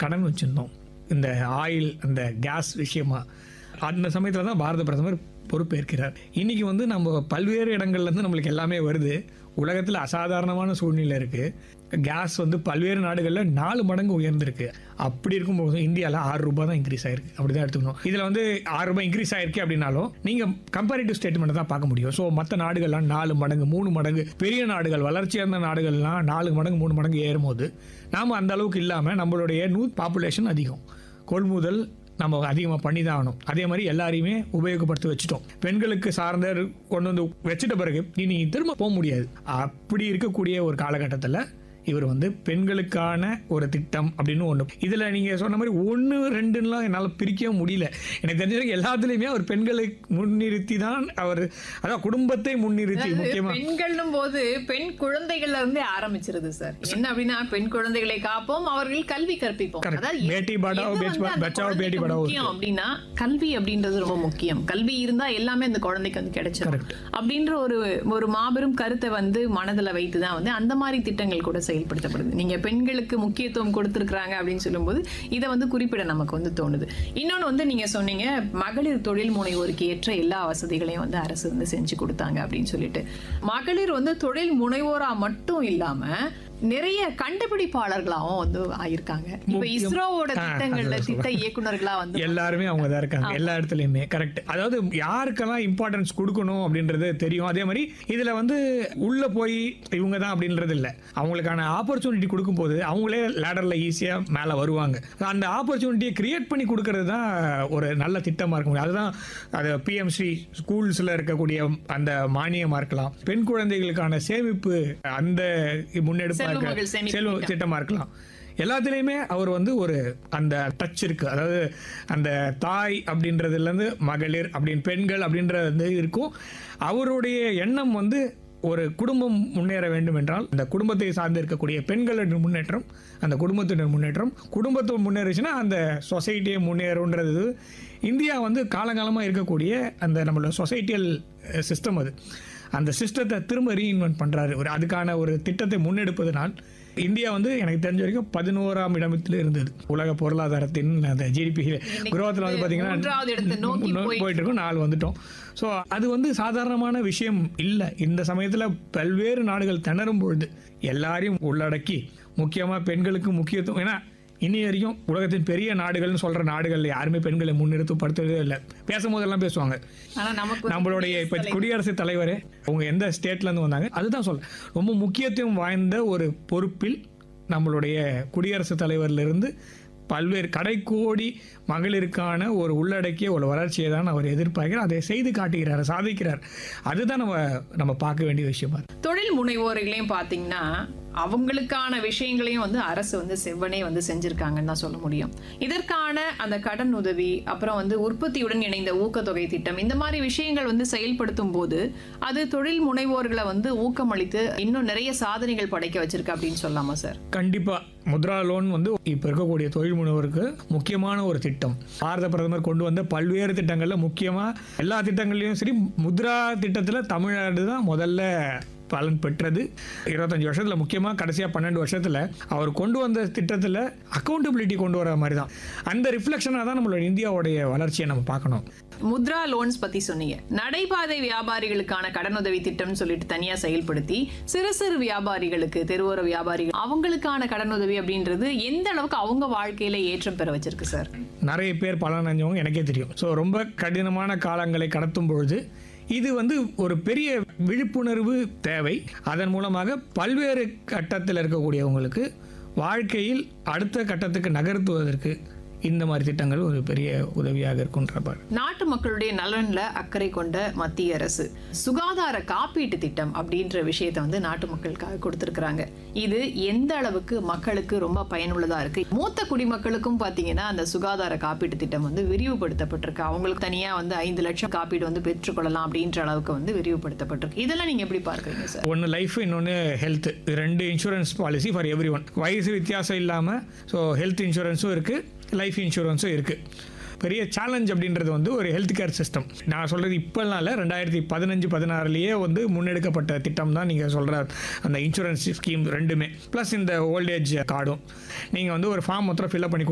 கடன் வச்சுருந்தோம் இந்த ஆயில் அந்த கேஸ் விஷயமா அந்த சமயத்தில் தான் பாரத பிரதமர் பொறுப்பேற்கிறார் இன்னைக்கு வந்து நம்ம பல்வேறு இடங்கள்லேருந்து நம்மளுக்கு எல்லாமே வருது உலகத்தில் அசாதாரணமான சூழ்நிலை இருக்குது கேஸ் வந்து பல்வேறு நாடுகளில் நாலு மடங்கு உயர்ந்திருக்கு அப்படி இருக்கும்போது இந்தியாவில் ஆறு ரூபாய் தான் இன்க்ரீஸ் ஆயிருக்கு அப்படி தான் எடுத்துக்கணும் இதில் வந்து ஆறு ரூபாய் இன்க்ரீஸ் ஆயிருக்கு அப்படின்னாலும் நீங்கள் கம்பேரிட்டிவ் ஸ்டேட்மெண்ட் தான் பார்க்க முடியும் ஸோ மற்ற நாடுகள்லாம் நாலு மடங்கு மூணு மடங்கு பெரிய நாடுகள் வளர்ச்சியார்ந்த நாடுகள்லாம் நாலு மடங்கு மூணு மடங்கு ஏறும்போது நாம் அந்த அளவுக்கு இல்லாமல் நம்மளுடைய நூ பாப்புலேஷன் அதிகம் கொள்முதல் நம்ம அதிகமாக பண்ணி தான் ஆகணும் அதே மாதிரி எல்லாரையுமே உபயோகப்படுத்தி வச்சுட்டோம் பெண்களுக்கு சார்ந்த கொண்டு வந்து வச்சுட்ட பிறகு இனி திரும்ப போக முடியாது அப்படி இருக்கக்கூடிய ஒரு காலகட்டத்தில் இவர் வந்து பெண்களுக்கான ஒரு திட்டம் அப்படின்னு ஒன்று இதில் நீங்கள் சொன்ன மாதிரி ஒன்று ரெண்டுலாம் என்னால் பிரிக்கவே முடியல எனக்கு தெரிஞ்ச வரைக்கும் எல்லாத்துலேயுமே அவர் பெண்களை முன்னிறுத்தி தான் அவர் அதான் குடும்பத்தை முன்னிறுத்தி முக்கியமாக பெண்கள்னும் போது பெண் குழந்தைகள்ல இருந்தே ஆரம்பிச்சிருது சார் என்ன அப்படின்னா பெண் குழந்தைகளை காப்போம் அவர்கள் கல்வி கற்பிப்போம் Correct. அதாவது பேட்டி படாவோ, எது பேச் வந்து அந்த பச்சாவோ, பேட்டி குழந்தைக்கு படாவோ முக்கியம் அப்படின்னா கல்வி அப்படின்றது ரொம்ப முக்கியம் கல்வி இருந்தா எல்லாமே அந்த குழந்தைக்கு வந்து கிடைச்சிடும் Correct. அப்படின்ற ஒரு ஒரு மாபெரும் கருத்தை வந்து மனதுல வைத்து தான் வந்து அந்த மாதிரி திட்டங்கள் கூட செயல்படுத்தப்படுது நீங்க பெண்களுக்கு முக்கியத்துவம் கொடுத்திருக்கிறாங்க அப்படின்னு சொல்லும்போது இதை வந்து குறிப்பிட நமக்கு வந்து தோணுது இன்னொன்னு வந்து நீங்க சொன்னீங்க மகளிர் தொழில் முனைவோருக்கு ஏற்ற எல்லா வசதிகளையும் வந்து அரசு வந்து செஞ்சு கொடுத்தாங்க அப்படின்னு சொல்லிட்டு மகளிர் வந்து தொழில் முனைவோரா மட்டும் இல்லாம நிறைய கண்டுபிடிப்பாளர்களாவும் வந்து ஆயிருக்காங்க இப்ப முக்கியம். இஸ்ரோவோட ஆ, திட்டங்கள்ல அதான் திட்ட இயக்குனர்களா வந்து எல்லாருமே அவங்க தான் இருக்காங்க எல்லா இடத்துலையுமே கரெக்ட் அதாவது யாருக்கெல்லாம் இம்பார்ட்டன்ஸ் கொடுக்கணும் அப்படின்றது தெரியும் அதே மாதிரி இதில் வந்து உள்ளே போய் இவங்க தான் அப்படின்றது இல்லை அவங்களுக்கான ஆப்பர்ச்சுனிட்டி கொடுக்கும்போது அவங்களே லேடரில் ஈஸியாக மேலே வருவாங்க அந்த ஆப்பர்ச்சுனிட்டியை கிரியேட் பண்ணி கொடுக்கறது தான் ஒரு நல்ல திட்டமாக இருக்க முடியும் அதுதான் அது பிஎம் ஸ்ரீ ஸ்கூல்ஸில் இருக்கக்கூடிய அந்த மானியமாக இருக்கலாம் பெண் குழந்தைகளுக்கான சேமிப்பு அந்த முன்னெடுப்பாக செல்வமகள் இருக்க சேமிப்பு செல்வ திட்டம். திட்டமாக இருக்கலாம் எல்லாத்துலேயுமே அவர் வந்து ஒரு அந்த டச் இருக்கு அதாவது அந்த தாய் அப்படின்றதுலேருந்து மகளிர் அப்படின்னு பெண்கள் அப்படின்றது வந்து இருக்கும் அவருடைய எண்ணம் வந்து ஒரு குடும்பம் முன்னேற வேண்டும் என்றால் அந்த குடும்பத்தை சார்ந்து இருக்கக்கூடிய பெண்களின் முன்னேற்றம் அந்த குடும்பத்தினர் முன்னேற்றம் குடும்பத்தை முன்னேறிச்சுன்னா அந்த சொசைட்டியை முன்னேறுன்றது இந்தியா வந்து காலங்காலமாக இருக்கக்கூடிய அந்த நம்மளோட சொசைட்டியல் சிஸ்டம் அது அந்த சிஸ்டத்தை திரும்ப ரீஇன்வென்ட் பண்ணுறாரு ஒரு அதுக்கான ஒரு திட்டத்தை முன்னெடுப்பதனால் இந்தியா வந்து எனக்கு தெரிஞ்ச வரைக்கும் பதினோராம் இடத்துல இருந்தது உலக பொருளாதாரத்தின் அந்த ஜிடிபி குரோத்தில் வந்து மூன்றாவது இடத்தை நோக்கி பார்த்தீங்கன்னா போயிட்டு போயிட்டு இருக்கோம் நாலு வந்துட்டோம் ஸோ அது வந்து சாதாரணமான விஷயம் இல்லை இந்த சமயத்தில் பல்வேறு நாடுகள் திணறும் பொழுது எல்லாரையும் உள்ளடக்கி முக்கியமாக பெண்களுக்கு முக்கியத்துவம் ஏன்னா இனி வரைக்கும் உலகத்தின் பெரிய நாடுகள்னு சொல்கிற நாடுகள் யாருமே பெண்களை முன்னிறுத்தப்படுத்துறதே இல்லை பேசும்போதெல்லாம் பேசுவாங்க ஆனா நமக்கு வந்து நம்மளுடைய இப்போ குடியரசுத் தலைவர் அவங்க எந்த ஸ்டேட்ல இருந்து வந்தாங்க அதுதான் சொல்ல ரொம்ப முக்கியத்துவம் வாய்ந்த ஒரு பொறுப்பில் நம்மளுடைய குடியரசுத் தலைவர்ல இருந்து பல்வேறு கடைக்கோடி மகளிருக்கான ஒரு உள்ளடக்கிய ஒரு வளர்ச்சியை தான் அவர் எதிர்பார்க்கிறார் அதை செய்து காட்டுகிறார் சாதிக்கிறார் அதுதான் நம்ம நம்ம பார்க்க வேண்டிய விஷயமா இருக்கு. தொழில் முனைவோர்களையும் பாத்தீங்கன்னா அவங்களுக்கான விஷயங்களையும் வந்து அரசு வந்து செவ்வனே வந்து செஞ்சிருக்காங்கன்னு தான் சொல்ல முடியும் இதற்கான அந்த கடன் உதவி அப்புறம் வந்து உற்பத்தியுடன் இணைந்த ஊக்கத்தொகை திட்டம் இந்த மாதிரி விஷயங்கள் வந்து செயல்படுத்தும் போது அது தொழில் முனைவோர்களை வந்து ஊக்கமளித்து இன்னும் நிறைய சாதனைகள் படைக்க வச்சிருக்கு அப்படின்னு சொல்லலாமா சார் கண்டிப்பா முத்ரா லோன் வந்து இப்போ இருக்கக்கூடிய தொழில் முனைவோருக்கு முக்கியமான ஒரு திட்டம் பாரத பிரதமர் கொண்டு வந்த பல்வேறு திட்டங்கள்ல முக்கியமா எல்லா திட்டங்கள்லயும் சரி முத்ரா திட்டத்துல தமிழ்நாடு தான் முதல்ல பலன் பெற்றது இருபத்தஞ்சு வருஷத்துல முக்கியமா கடைசியா பன்னெண்டு வருஷத்துல அவர் கொண்டு வந்த திட்டத்துல அக்கௌண்டபிலிட்டி கொண்டு வர மாதிரி தான் அந்த ரிஃப்ளெக்ஷனாக தான் நம்மளோட இந்தியாவுடைய வளர்ச்சியை நம்ம பார்க்கணும் முத்ரா லோன்ஸ் பத்தி சொன்னீங்க நடைபாதை வியாபாரிகளுக்கான கடனுதவி திட்டம்னு சொல்லிட்டு தனியா செயல்படுத்தி சிறு சிறு வியாபாரிகளுக்கு தெருவோர வியாபாரிகள் அவங்களுக்கான கடனுதவி அப்படின்றது எந்த அளவுக்கு அவங்க வாழ்க்கையில ஏற்றம் பெற வச்சிருக்கு சார் நிறைய பேர் பலன் அடைஞ்சவங்க எனக்கே தெரியும் ஸோ ரொம்ப கடினமான காலங்களை கடத்தும் பொழுது இது வந்து ஒரு பெரிய விழிப்புணர்வு தேவை அதன் மூலமாக பல்வேறு கட்டத்தில் இருக்கக்கூடியவங்களுக்கு வாழ்க்கையில் அடுத்த கட்டத்துக்கு நகர்த்துவதற்கு இந்த மாதிரி திட்டங்கள் ஒரு பெரிய உதவியாக இருக்குன்றப்பார் நாட்டு மக்களுடைய நலன்ல அக்கறை கொண்ட மத்திய அரசு சுகாதார காப்பீட்டு திட்டம் அப்படின்ற விஷயத்தை வந்து நாட்டு மக்களுக்காக கொடுத்திருக்கிறாங்க இது எந்த அளவுக்கு மக்களுக்கு ரொம்ப பயனுள்ளதா இருக்கு மூத்த குடிமக்களுக்கும் பாத்தீங்கன்னா அந்த சுகாதார காப்பீட்டு திட்டம் வந்து விரிவுபடுத்தப்பட்டிருக்கு அவங்களுக்கு தனியா வந்து ஐந்து லட்சம் காப்பீடு வந்து பெற்றுக்கொள்ளலாம் அப்படின்ற அளவுக்கு வந்து விரிவுபடுத்தப்பட்டிருக்கு இதெல்லாம் நீங்க எப்படி பார்க்கறீங்க சார் ஒன்று லைஃப் இன்னொன்று ஹெல்த் ரெண்டு insurance policy for everyone வயசு வித்தியாசம் இல்லாமல் ஸோ ஹெல்த் இன்சூரன்ஸும் இருக்குது லைஃப் இன்சூரன்ஸும் இருக்குது பெரிய சேலஞ்ச் அப்படின்றது வந்து ஒரு ஹெல்த் கேர் சிஸ்டம் நான் சொல்கிறது இப்போல்லாம் இல்லை ரெண்டாயிரத்தி பதினஞ்சு பதினாறுலேயே வந்து முன்னெடுக்கப்பட்ட திட்டம் தான் நீங்கள் சொல்கிற அந்த இன்சூரன்ஸ் ஸ்கீம் ரெண்டுமே ப்ளஸ் இந்த ஓல்டேஜ் கார்டும் நீங்கள் வந்து ஒரு ஃபார்ம் மொத்தம் ஃபில்அப் பண்ணி